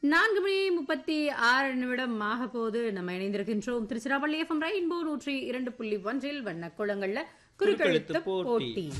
நான்கு மணி முப்பத்தி ஆறு நிமிடம் ஆக போது நம்ம இணைந்திருக்கின்றோம் திருச்சிராப்பள்ளி எஃப்எம் ரெயின்போ நூற்றி இரண்டு புள்ளி ஒன்றில் வண்ண குளங்கள்ல குறுக்கெழுத்து குறுக்கெழுத்து போட்டி. போட்டி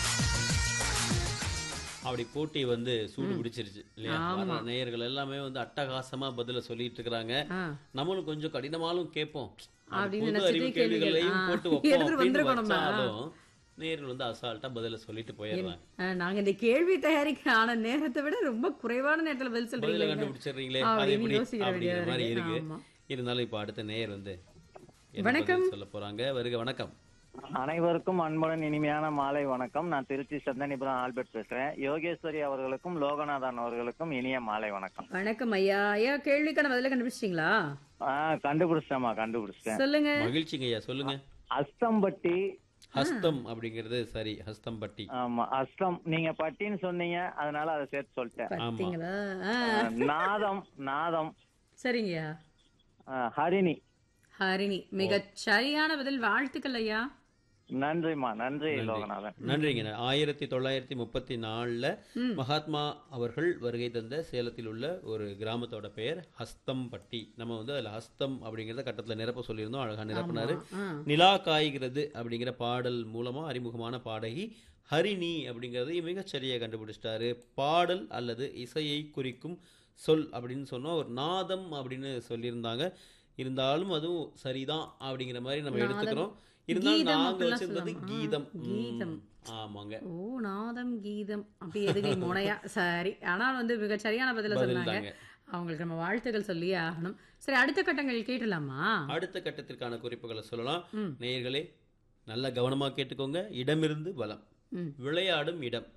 அப்படி போட்டி வந்து சூடு பிடிச்சிருச்சு இல்லையா வர நேயர்கள் எல்லாமே வந்து அட்டகாசமா பதில சொல்லிட்டு இருக்கிறாங்க ஆ. நம்மளும் கொஞ்சம் கடினமாலும் கேட்போம் அது அப்படின்னு பொது நினைச்சிட்டு அறிவு கேள்விகள், கேள்விகளையும் ஆ, போட்டு வைப்போம் எடுத்துட்டு அப்படின்னு வந்திருக்கோம் நம்ம. வச்சாலும் நேயர்கள் வந்து அசால்ட்டா பதில சொல்லிட்டு போயிடுறாங்க ஆ, நாங்க இந்த கேள்வி தயாரிக்க ஆன நேரத்தை விட ரொம்ப குறைவான நேரத்துல பதில் பதில சொல்றீங்க கண்டுபிடிச்சிடுறீங்களே அது அப்படின்னு எப்படி யோசிக்க அப்படிங்கிற வேண்டியதா மாதிரி இருக்கு. இருக்கு ஆமா. இருந்தாலும் இப்ப அடுத்த நேயர் வந்து என்ன வணக்கம். பதில் சொல்ல போறாங்க வருக வணக்கம் அனைவருக்கும் அன்புடன் இனிமையான மாலை வணக்கம் நான் திருச்சி சந்தனிபுரம் ஆல்பர்ட் பேசுறேன் யோகேஸ்வரி அவர்களுக்கும் லோகநாதன் அவர்களுக்கும் இனிய மாலை வணக்கம் வணக்கம் ஐயா ஐயா கேள்விக்கான பதில கண்டுபிடிச்சிட்டீங்களா ஆ கண்டுபிடிச்சிட்டேமா கண்டுபிடிச்சிட்டேன் சொல்லுங்க மகிழ்ச்சிங்க ஐயா சொல்லுங்க அஸ்தம்பட்டி ஹஸ்தம் அப்படிங்கிறது சரி ஹஸ்தம் பட்டி ஆமா அஸ்தம் நீங்க பட்டின்னு சொன்னீங்க அதனால அதை சேர்த்து சொல்லிட்டேன் பாத்தீங்களா ஆ, ஆ, நாதம் நாதம் சரிங்கய்யா ஆ, ஹரிணி ஹரிணி மிகச் சரியான பதில் வாழ்த்துக்கள் ஐயா நன்றிம்மா நன்றி லோகநாதன் நன்றிங்க ஆயிரத்தி தொள்ளாயிரத்தி முப்பத்தி நாலுல மகாத்மா அவர்கள் வருகை தந்த சேலத்தில் உள்ள ஒரு கிராமத்தோட பெயர் ஹஸ்தம்பட்டி நம்ம வந்து அதுல ஹஸ்தம் அப்படிங்கிறத கட்டத்துல நிரப்ப சொல்லியிருந்தோம் அழகா நிரப்பினாரு ஆ. நிலா காய்கிறது அப்படிங்கிற பாடல் மூலமா அறிமுகமான பாடகி ஹரிணி அப்படிங்கிறதையும் மிகச் சரியா கண்டுபிடிச்சிட்டாரு பாடல் அல்லது இசையை குறிக்கும் சொல் அப்படின்னு சொன்னோம் ஒரு நாதம் அப்படின்னு சொல்லியிருந்தாங்க இருந்தாலும் அதுவும் சரிதான் அப்படிங்கிற மாதிரி நம்ம நாதம், எடுத்துக்கிறோம் இருந்தாலும் கீதம் நாங்க அப்படிலாம் வச்சிருந்தது சொல்லலாமா? கீதம் ம், கீதம். ஆமாங்க ஓ நாதம் கீதம் அப்படி எதுக்கு மொனையா சரி ஆனால் வந்து மிக சரியான பதில பதில் சொன்னாங்க தாங்க. அவங்களுக்கு நம்ம வாழ்த்துக்கள் சொல்லியே ஆகணும் சரி அடுத்த கட்டங்கள் கேட்டலாமா அடுத்த கட்டத்திற்கான குறிப்புகளை சொல்லலாம் ம். நேயர்களே நல்ல கவனமா கேட்டுக்கோங்க இடமிருந்து வலம் ம். விளையாடும் இடம்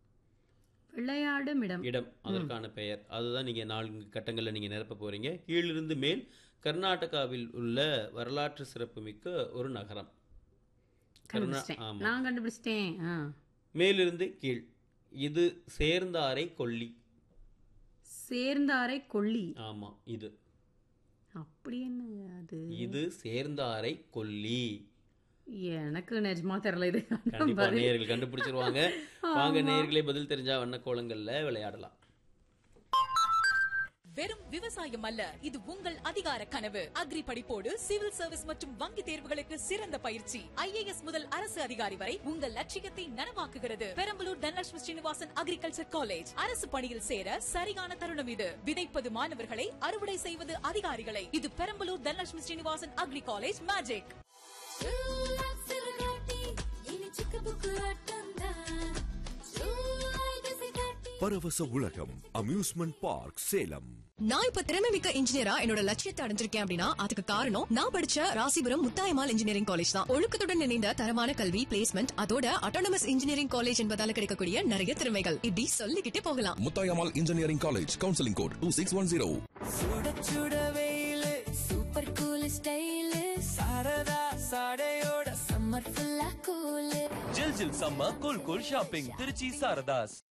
விளையாடும் இடம் இடம் அதற்கான பெயர் அதுதான் நீங்க நான்கு கட்டங்கள்ல நீங்க நிரப்ப போறீங்க கீழிருந்து மேல் கர்நாடகாவில் உள்ள வரலாற்று சிறப்புமிக்க ஒரு நகரம் கர்நா- கண்டுபிடிச்சிட்டேன் ஆமா நான் கண்டுபிடிச்சிட்டேன் ஆ. மேலிருந்து கீழ் இது சேர்ந்தாரை கொல்லி சேர்ந்தாரை கொல்லி ஆமா இது அப்படி என்ன அது இது சேர்ந்தாரை கொல்லி எனக்கு நிஜமா தெரியல இது கண்டிப்பா பதில். நேயர்கள் கண்டுபிடிச்சிருவாங்க வாங்க நேயர்களே பதில் தெரிஞ்சா வண்ண கோலங்கள்ல விளையாடலாம் வெறும் விவசாயம் அல்ல இது உங்கள் அதிகார கனவு அக்ரி படிப்போடு சிவில் சர்வீஸ் மற்றும் வங்கி தேர்வுகளுக்கு சிறந்த பயிற்சி ஐஏஎஸ் முதல் அரசு அதிகாரி வரை உங்கள் லட்சியத்தை நனவாக்குகிறது பெரம்பலூர் தனலட்சுமி ஸ்ரீனிவாசன் அக்ரிகல்ச்சர் காலேஜ் அரசு பணியில் சேர சரியான தருணம் இது விதைப்பது மாணவர்களை அறுவடை செய்வது அதிகாரிகளை இது Perambalur Dhanalakshmi Srinivasan agri college magic பரவச உலகம் அம்யூஸ்மெண்ட் பார்க் சேலம் நான் இப்ப திறமை மிக்க இன்ஜினியரா என்னோட லட்சியத்தை அடைஞ்சிருக்கேன் அப்படின்னா அதுக்கு காரணம் நான் படிச்ச ராசிபுரம் முத்தாயமால் இன்ஜினியரிங் காலேஜ் தான் ஒழுக்கத்துடன் இணைந்த தரமான கல்வி பிளேஸ்மெண்ட் அதோட அட்டானமஸ் இன்ஜினியரிங் காலேஜ் என்பதால கிடைக்கக்கூடிய நிறைய திறமைகள் இப்படி சொல்லிக்கிட்டே போகலாம் Muthayammal engineering college counselling code two six one zero சுட சுட வெயிலு சூப்பர் கூல் ஸ்டைலு சாரதா சாடையோட சம்மர் ஃபுல்லா கூலு ஜில் ஜில் சம்ம cool cool shopping Trichy Saradhas